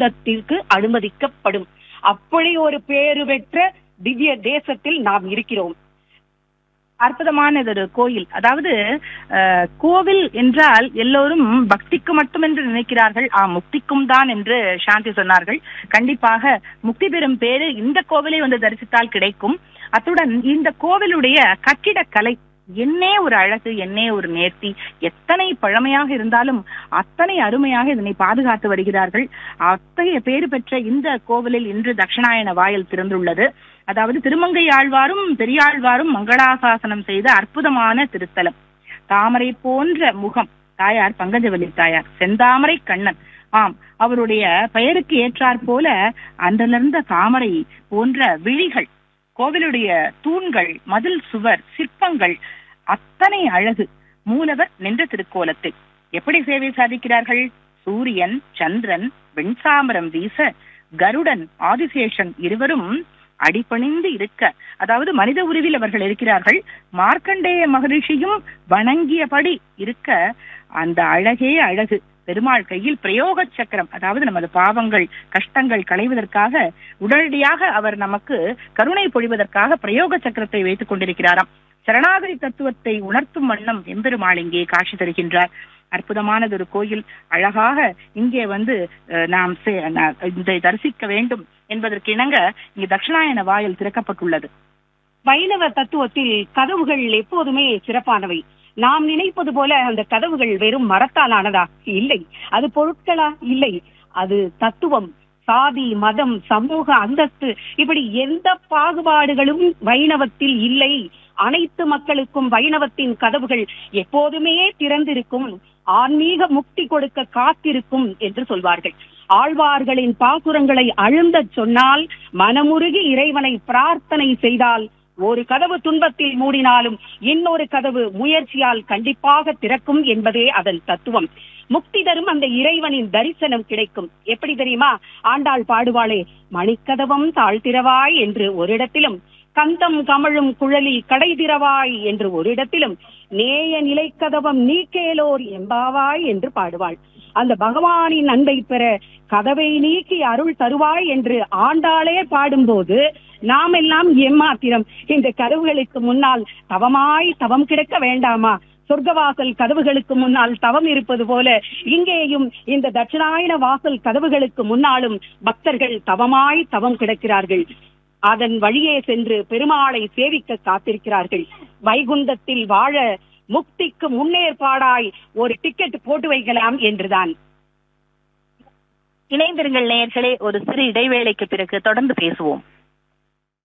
வைகுந்தத்திற்கு அனுமதிக்கப்படும் அப்படி ஒரு பேறு பெற்ற திவ்ய தேசத்தில் நாம் இருக்கிறோம் அற்புதமானது ஒரு கோயில் அதாவது அஹ், கோவில் என்றால் எல்லோரும் பக்திக்கு மட்டுமென்று நினைக்கிறார்கள் ஆ முக்திக்கும் தான் என்று சாந்தி சொன்னார்கள் கண்டிப்பாக முக்தி பெறும் பேரு இந்த கோவிலை வந்து தரிசித்தால் கிடைக்கும் அத்துடன் இந்த கோவிலுடைய கட்டிடக்கலை என்னே ஒரு அழகு என்னே ஒரு நேர்த்தி எத்தனை பழமையாக இருந்தாலும் அத்தனை அருமையாக இதனை பாதுகாத்து வருகிறார்கள் அத்தகைய பேறு பெற்ற இந்த கோவிலில் இன்று தட்சிணாயன வாயில் திறந்துள்ளது அதாவது திருமங்கை ஆழ்வாரும் பெரியாழ்வாரும் மங்களாசாசனம் செய்த அற்புதமான திருத்தலம் தாமரை போன்ற முகம் தாயார் பங்கஜவல்லி தாயார் செந்தாமரை கண்ணன் ஆம் அவருடைய பெயருக்கு ஏற்றாற் போல அன்றிலிருந்த தாமரை போன்ற விழிகள் கோவிலுடைய தூண்கள் மதில் சுவர் சிற்பங்கள் அத்தனை அழகு மூலவர் நின்ற திருக்கோலத்தில் எப்படி சேவை சாதிக்கிறார்கள் சூரியன் சந்திரன் வெண்சாமரம் வீச கருடன் ஆதிசேஷன் இருவரும் அடிபணிந்து இருக்க அதாவது மனித உருவில் அவர்கள் இருக்கிறார்கள் மார்க்கண்டேய மகரிஷியும் வணங்கியபடி இருக்க அந்த அழகே அழகு பெருமாள் கையில் பிரயோக சக்கரம் அதாவது நமது பாவங்கள் கஷ்டங்கள் களைவதற்காக உடனடியாக அவர் நமக்கு கருணை பொழிவதற்காக பிரயோக சக்கரத்தை வைத்துக் கொண்டிருக்கிறாராம் சரணாகதி தத்துவத்தை உணர்த்தும் வண்ணம் எம்பெருமாள் இங்கே காட்சி தருகின்றார் அற்புதமானது ஒரு கோயில் அழகாக இங்கே வந்து அஹ், நாம் சே- நா- இதை தரிசிக்க வேண்டும் என்பதற்கு இணங்க இங்கு தட்சிணாயன வாயில் திறக்கப்பட்டுள்ளது வைணவ தத்துவத்தில் கதவுகள் எப்போதுமே சிறப்பானவை நாம் நினைப்பது போல அந்த கதவுகள் வெறும் மரத்தால் ஆனதா இல்லை அது பொருட்களா இல்லை அது தத்துவம் சாதி மதம் சமூக அந்தஸ்து இப்படி எந்த பாகுபாடுகளும் வைணவத்தில் இல்லை அனைத்து மக்களுக்கும் வைணவத்தின் கதவுகள் எப்போதுமே திறந்திருக்கும் ஆன்மீக முக்தி கொடுக்க காத்திருக்கும் என்று சொல்வார்கள் ஆழ்வார்களின் பாசுரங்களை அழுந்தச் சொன்னால் மனமுருகி இறைவனை பிரார்த்தனை செய்தால் ஒரு கதவு துன்பத்தில் மூடினாலும் இன்னொரு கதவு முயற்சியால் கண்டிப்பாக திறக்கும் என்பதே அதன் தத்துவம் முக்தி தரும் அந்த இறைவனின் தரிசனம் கிடைக்கும் எப்படி தெரியுமா ஆண்டாள் பாடுவாளே மணிக்கதவம் தாழ்த்திரவாய் என்று ஒரு இடத்திலும் கந்தம் கமழும் குழலி கடை திறவாய் என்று ஒரு இடத்திலும் நேய நிலைக்கதவம் நீக்கேலோர் எம்பாவாய் என்று பாடுவாள் அந்த பகவானின் அன்பை பெற கதவை நீக்கி அருள் தருவாய் என்று ஆண்டாளே பாடும்போது நாம் எல்லாம் எம்மாத்திரம் இந்த கதவுகளுக்கு முன்னால் தவமாய் தவம் கிடக்க வேண்டாமா சொர்க்கவாசல் கதவுகளுக்கு முன்னால் தவம் இருப்பது போல இங்கேயும் இந்த தட்சிணாயன வாசல் கதவுகளுக்கு முன்னாலும் பக்தர்கள் தவமாய் தவம் கிடக்கிறார்கள் அதன் வழியே சென்று பெருமாளை சேவிக்க காத்திருக்கிறார்கள் வைகுந்தத்தில் வாழ முக்திக்கு முன்னேற்பாடாய் ஒரு டிக்கெட் போட்டு வைக்கலாம் என்றுதான் இணைந்திருங்கள் நேயர்களே ஒரு சிறு இடைவேளைக்கு பிறகு தொடர்ந்து பேசுவோம்